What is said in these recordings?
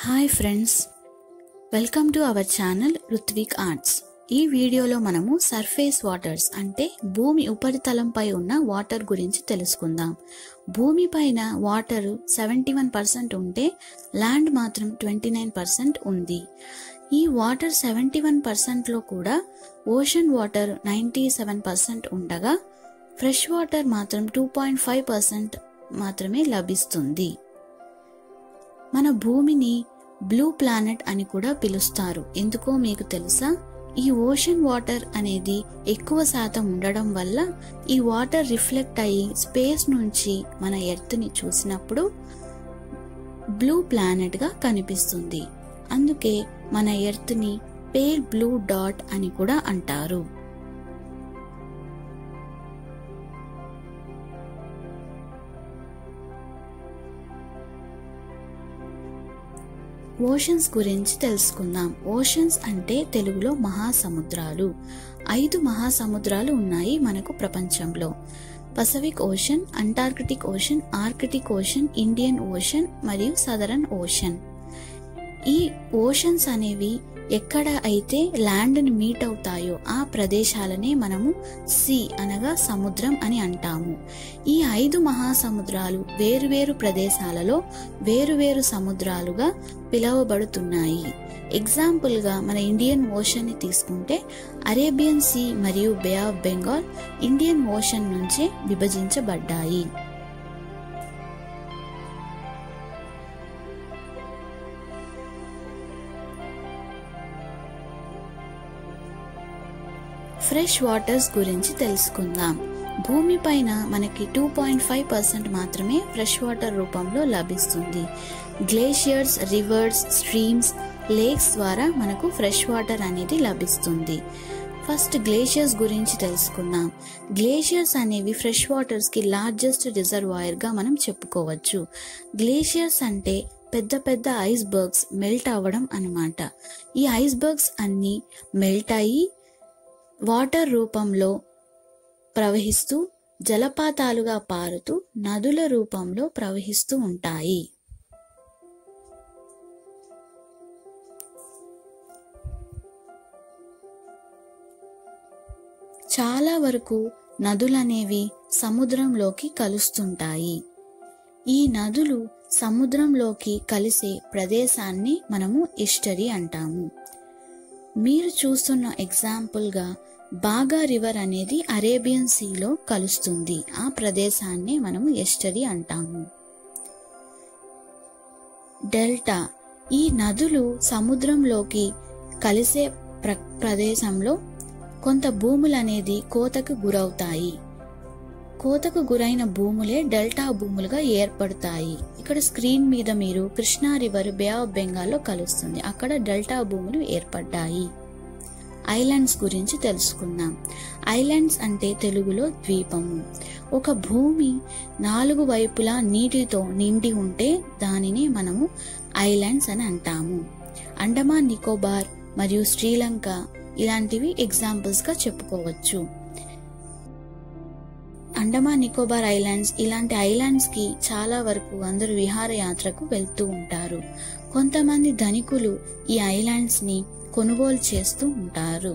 hi friends welcome to our channel Ruthvik arts ఈ వీడియోలో మనము సర్ఫేస్ వాటర్స్ అంటే భూమి ఉపరితలంపై ఉన్న వాటర్ గురించి తెలుసుకుందాం భూమి పైన వాటర్ సెవెంటీ వన్ పర్సెంట్ ఉంటే ల్యాండ్ మాత్రం ట్వంటీ నైన్ పర్సెంట్ ఉంది ఈ వాటర్ సెవెంటీ వన్ పర్సెంట్లో కూడా ocean water ninety seven percent ఉండగా ఫ్రెష్ వాటర్ మాత్రం టూ పాయింట్ ఫైవ్ పర్సెంట్ మాత్రమే లభిస్తుంది మన భూమిని బ్లూ ప్లానెట్ అని కూడా పిలుస్తారు ఎందుకో మీకు తెలుసా ఈ ఓషన్ వాటర్ అనేది ఎక్కువ శాతం ఉండడం వల్ల ఈ వాటర్ రిఫ్లెక్ట్ అయ్యి స్పేస్ నుంచి మన ఎర్త్ని చూసినప్పుడు బ్లూ ప్లానెట్ గా కనిపిస్తుంది అందుకే మన ఎర్త్ని పేల్ బ్లూ డాట్ అని కూడా అంటారు ఓషన్స్ గురించి తెలుసుకుందాం ఓషన్స్ అంటే తెలుగులో మహాసముద్రాలు ఐదు మహాసముద్రాలు ఉన్నాయి మనకు ప్రపంచంలో Pacific Ocean Antarctic Ocean Arctic Ocean Indian Ocean మరియు సదరన్ ఓషన్ ఈ ఓషన్స్ అనేవి ఎక్కడ అయితే ల్యాండ్ని మీట్ అవుతాయో ఆ ప్రదేశాలనే మనము సీ అనగా సముద్రం అని అంటాము ఈ ఐదు మహాసముద్రాలు వేరువేరు ప్రదేశాలలో వేరువేరు సముద్రాలుగా పిలువబడుతున్నాయి ఎగ్జాంపుల్గా మన ఇండియన్ ఓషన్ని తీసుకుంటే అరేబియన్ సీ మరియు Bay of Bengal Indian Ocean నుంచే విభజించబడ్డాయి ఫ్రెష్ వాటర్స్ గురించి తెలుసుకుందాం భూమిపైన మనకి టూ పాయింట్ ఫైవ్ పర్సెంట్ మాత్రమే ఫ్రెష్ వాటర్ రూపంలో లభిస్తుంది గ్లేషియర్స్ రివర్స్ స్ట్రీమ్స్ లేక్స్ ద్వారా మనకు ఫ్రెష్ వాటర్ అనేది లభిస్తుంది ఫస్ట్ గ్లేషియర్స్ గురించి తెలుసుకుందాం గ్లేషియర్స్ అనేవి ఫ్రెష్ వాటర్స్కి లార్జెస్ట్ రిజర్వాయర్గా మనం చెప్పుకోవచ్చు గ్లేషియర్స్ అంటే పెద్ద పెద్ద ఐస్ బర్గ్స్ మెల్ట్ అవ్వడం అనమాట ఈ ఐస్ బర్గ్స్ అన్నీ మెల్ట్ అయ్యి వాటర్ రూపంలో ప్రవహిస్తూ జలపాతాలుగా పారుతూ నదుల రూపంలో ప్రవహిస్తూ ఉంటాయి చాలా వరకు నదులనేవి సముద్రంలోకి కలుస్తుంటాయి ఈ నదులు సముద్రంలోకి కలిసే ప్రదేశాన్ని మనము ఇస్టరీ అంటాము మీరు చూస్తున్న ఎగ్జాంపుల్గా బాగా రివర్ అనేది అరేబియన్ సీలో కలుస్తుంది ఆ ప్రదేశాన్ని మనము ఎస్టరీ అంటాము డెల్టా ఈ నదులు సముద్రంలోకి కలిసే ప్ర ప్రదేశంలో కొంత భూములు అనేది కోతకు గురవుతాయి కోతకు గురైన భూములే డెల్టా భూములుగా ఏర్పడతాయి ఇక్కడ స్క్రీన్ మీద మీరు కృష్ణా రివర్ బే ఆఫ్ బెంగాల్లో కలుస్తుంది అక్కడ డెల్టా భూములు ఏర్పడ్డాయి ఐలాండ్స్ గురించి తెలుసుకుందాం ఐలాండ్స్ అంటే తెలుగులో ద్వీపము ఒక భూమి నాలుగు వైపులా నీటితో నిండి ఉంటే దానిని మనము ఐలాండ్స్ అని అంటాము అండమాన్ నికోబార్ మరియు శ్రీలంక ఇలాంటివి ఎగ్జాంపుల్స్గా చెప్పుకోవచ్చు అండమాన్ నికోబార్ ఐలాండ్స్ ఇలాంటి ఐలాండ్స్ కి చాలా వరకు అందరూ విహారయాత్రకు వెళ్తూ ఉంటారు కొంతమంది ధనికులు ఈ ఐలాండ్స్ ని కొనుగోలు చేస్తూ ఉంటారు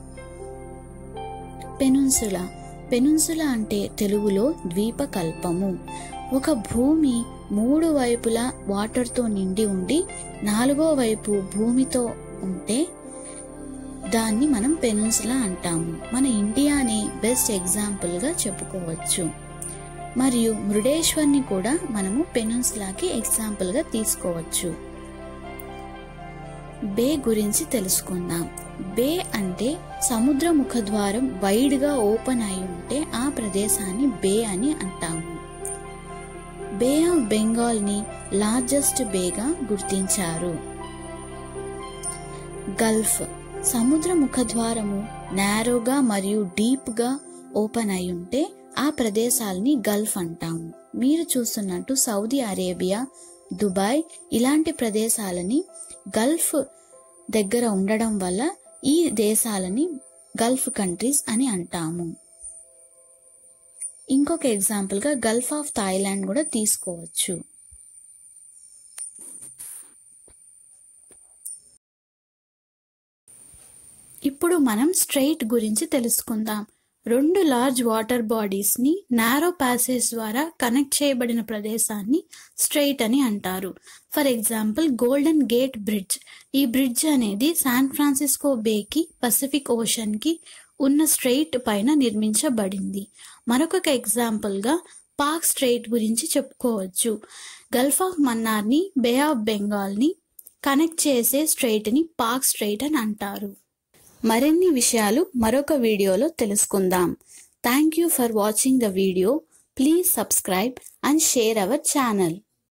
పెనున్సుల పెనున్సుల అంటే తెలుగులో ద్వీపకల్పము ఒక భూమి మూడు వైపులా వాటర్తో నిండి ఉండి నాలుగో వైపు భూమితో ఉంటే దాన్ని మనం పెనున్సులా అంటాము మన ఇండియాని బెస్ట్ ఎగ్జాంపుల్గా చెప్పుకోవచ్చు మరియు మృడేశ్వర్ని కూడా మనము పెనున్సులాకి ఎగ్జాంపుల్గా తీసుకోవచ్చు బే గురించి తెలుసుకుందాం బే అంటే సముద్ర ముఖద్వారం వైడ్గా ఓపెన్ అయి ఉంటే ఆ ప్రదేశాన్ని బే అని అంటాము బే ఆఫ్ బెంగాల్ని లార్జెస్ట్ బేగా గుర్తించారు గల్ఫ్ సముద్ర ముఖద్వారము నేరోగా మరియు డీప్గా ఓపెన్ అయి ఉంటే ఆ ప్రదేశాలని గల్ఫ్ అంటాము మీరు చూస్తున్నట్టు సౌదీ అరేబియా దుబాయ్ ఇలాంటి ప్రదేశాలని గల్ఫ్ దగ్గర ఉండడం వల్ల ఈ దేశాలని గల్ఫ్ కంట్రీస్ అని అంటాము ఇంకొక ఎగ్జాంపుల్గా గల్ఫ్ ఆఫ్ థాయిలాండ్ కూడా తీసుకోవచ్చు ఇప్పుడు మనం స్ట్రెయిట్ గురించి తెలుసుకుందాం రెండు లార్జ్ వాటర్ బాడీస్ని నారో ప్యాసేజ్ ద్వారా కనెక్ట్ చేయబడిన ప్రదేశాన్ని స్ట్రెయిట్ అని అంటారు for example Golden Gate Bridge ఈ బ్రిడ్జ్ అనేది శాన్ ఫ్రాన్సిస్కో బేకి పసిఫిక్ ఓషన్కి ఉన్న స్ట్రెయిట్ పైన నిర్మించబడింది మరొక ఎగ్జాంపుల్గా పాక్ స్ట్రెయిట్ గురించి చెప్పుకోవచ్చు గల్ఫ్ ఆఫ్ మన్నార్ని బే ఆఫ్ బెంగాల్ని కనెక్ట్ చేసే స్ట్రెయిట్ని పాక్ స్ట్రెయిట్ అని అంటారు మరిన్ని విషయాలు మరొక వీడియోలో తెలుసుకుందాం thank you for watching the video please subscribe and share our channel